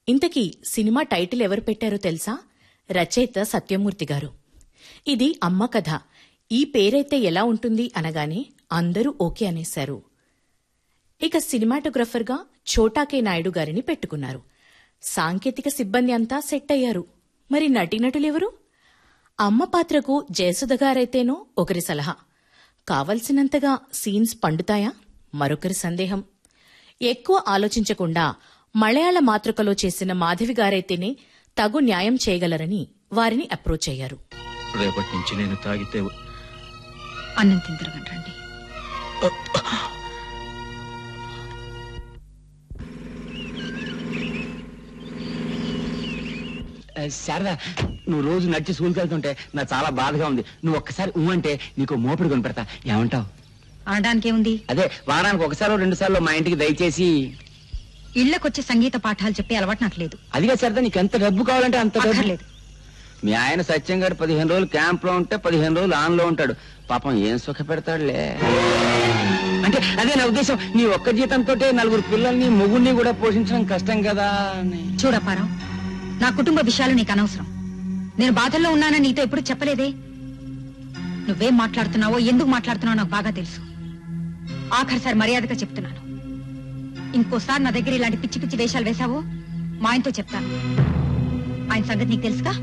ఇంతకీ cinema title ఎవరు పెట్టారో తెలుసా రచయిత సత్యమూర్తి గారు ఇది అమ్మ కథ ఈ పేరైతే ఎలా ఉంటుంది అనగానే అందరూ ఓకే అనేశారు ఇక సినిమాటోగ్రఫర్గా ఛోటాకే నాయుడు గారిని పెట్టుకున్నారు సాంకేతిక సిబ్బంది అంతా సెట్ అయ్యారు మరి నటీనటులెవరు అమ్మ పాత్రకు జయసుధ గారైతేనో ఒకరి సలహా కావలసినంతగా సీన్స్ పండుతాయా మరొకరి సందేహం ఎక్కువ ఆలోచించకుండా మలయాళ మాతృకలో చేసిన మాధవి గారైతేనే తగు న్యాయం చేయగలరని వారిని అప్రోచ్ అయ్యారు రేపటి నుంచి నేను తాగితే అన్నం తిందరగండి రండి ఆ, శారదా నువ్వు రోజు నడిచి స్కూల్కి వెళ్తుంటే నాకు చాలా బాధగా ఉంది నువ్వు ఒక్కసారి ఊ అంటే నీకు మోపిడి కొని పెడతా ఏమంటావు అనడానికి ఏముంది అదే వారానికి ఒకసారి రెండు సార్లు మా ఇంటికి దయచేసి ఇళ్లకొచ్చి సంగీత పాఠాలు చెప్పే అలవాటు నాకు లేదు అదిగా శారదా నీకు ఎంత డబ్బు కావాలంటే అంత డబ్బు అక్కర్లేదు మీ ఆయన సత్యం గారు పదిహేను రోజులు క్యాంప్ లో ఉంటే పదిహేను రోజులు ఆన్ లో ఉంటాడు పాపం ఏం సుఖ పెడతాడులే అంటే అదే నా ఉద్దేశం నీ ఒక్క జీతంతో నలుగురు పిల్లల్ని మొగుడిని కూడా పోషించడం కష్టం కదా అని. చూడప్పారావు నా కుటుంబ విషయాలు నీకు అనవసరం నేను బాధల్లో ఉన్నానని నీతో ఎప్పుడు చెప్పలేదే నువ్వేం మాట్లాడుతున్నావో ఎందుకు మాట్లాడుతున్నావో నాకు బాగా తెలుసు ఆఖరిసారి మర్యాదగా చెప్తున్నాను ఇంకోసారి నా దగ్గర ఇలాంటి పిచ్చి పిచ్చి వేషాలు వేశావో మా ఆయనతో చెప్తాను ఆయన సంగతి నీకు తెలుసుగా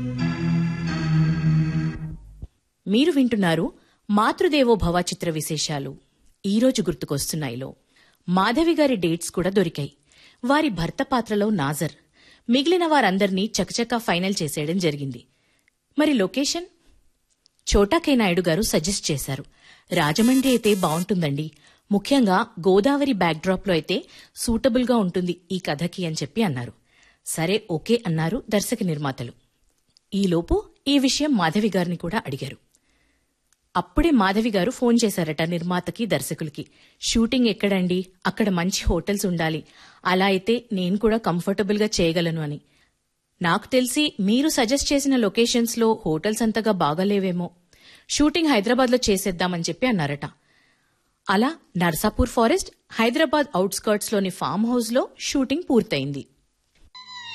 మీరు వింటున్నారు మాతృదేవో భవ చిత్ర విశేషాలు ఈరోజు గుర్తుకొస్తున్నాయిలో మాధవి గారి డేట్స్ కూడా దొరికాయి వారి భర్త పాత్రలో నాజర్ మిగిలిన వారందర్నీ చకచకా ఫైనల్ చేసేయడం జరిగింది మరి లొకేషన్ చోటాకే నాయుడు గారు సజెస్ట్ చేశారు రాజమండ్రి అయితే బావుంటుందండి ముఖ్యంగా గోదావరి బ్యాక్డ్రాప్లో అయితే సూటబుల్గా ఉంటుంది ఈ కథకి అని చెప్పి అన్నారు సరే ఓకే అన్నారు దర్శక నిర్మాతలు ఈలోపు ఈ విషయం మాధవి గారిని కూడా అడిగారు అప్పుడే మాధవి గారు ఫోన్ చేశారట నిర్మాతకి దర్శకులకి షూటింగ్ ఎక్కడండి అక్కడ మంచి హోటల్స్ ఉండాలి అలా అయితే నేను కూడా కంఫర్టబుల్ గా చేయగలను అని నాకు తెలిసి మీరు సజెస్ట్ చేసిన లొకేషన్స్ లో హోటల్స్ అంతగా బాగాలేవేమో షూటింగ్ హైదరాబాద్ లో చేసేద్దామని చెప్పి అన్నారట అలా నర్సాపూర్ ఫారెస్ట్ హైదరాబాద్ అవుట్స్కర్ట్స్ లోని ఫామ్ హౌస్ లో షూటింగ్ పూర్తయింది